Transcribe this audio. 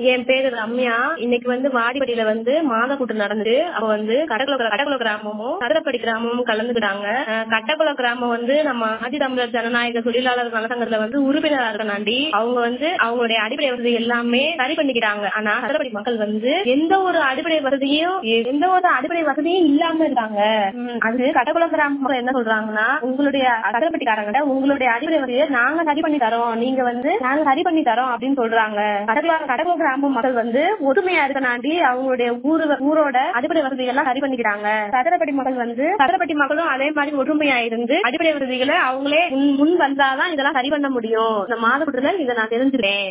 என் பேரு ரம்யா இன்னைக்கு வந்து வாடிப்படியில வந்து மாத கூட்டம் நடந்தது அப்ப வந்து கடக்குள கடக்குள கிராமமும் கதிரப்படி கிராமமும் கலந்துக்கிட்டாங்க அஹ் கட்டக்குள கிராமம் வந்து நம்ம ஆதி தமிழர் ஜனநாயக தொழிலாளர் நலசங்கத்துல வந்து உறுப்பினரா இருக்கனாண்டி அவங்க வந்து அவங்களுடைய அடிப்படை வசதி எல்லாமே சரி பண்ணிக்கிறாங்க ஆனா கதிரப்படி மக்கள் வந்து எந்த ஒரு அடிப்படை வசதியும் எந்த ஒரு அடிப்படை வசதியும் இல்லாம இருக்காங்க உம் அது கடக்குள கிராம மக்கள் என்ன சொல்றாங்கன்னா உங்களுடைய கதிரப்பட்டிக்காரங்க உங்களுடைய அடிப்படை வசதியை நாங்க சரி பண்ணி தரோம் நீங்க வந்து நாங்க சரி பண்ணி தரோம் அப்படின்னு சொல்றாங்க கடக்குள கடக்குள கிராம மக்கள் வந்து ஒதுமையா இருக்கனாண்டி அவங்களுடைய ஊரு ஊரோட அடிப்படை வசதிகள் எல்லாம் சரி பண்ணிக்கிறாங்க கதிரப்பட்டி மக்கள் வந்து கதிரப்பட்டி மக்களும் அதே மாதிரி ஒற்றுமையா இருந்து அடிப்படை வசதிகளை அவங்களே முன் முன் வந்தாதான் இதெல்லாம் சரி பண்ண முடியும் இந்த மாதக்கூட்டத்துல இதை நான் தெரிஞ்சுக்கிறேன்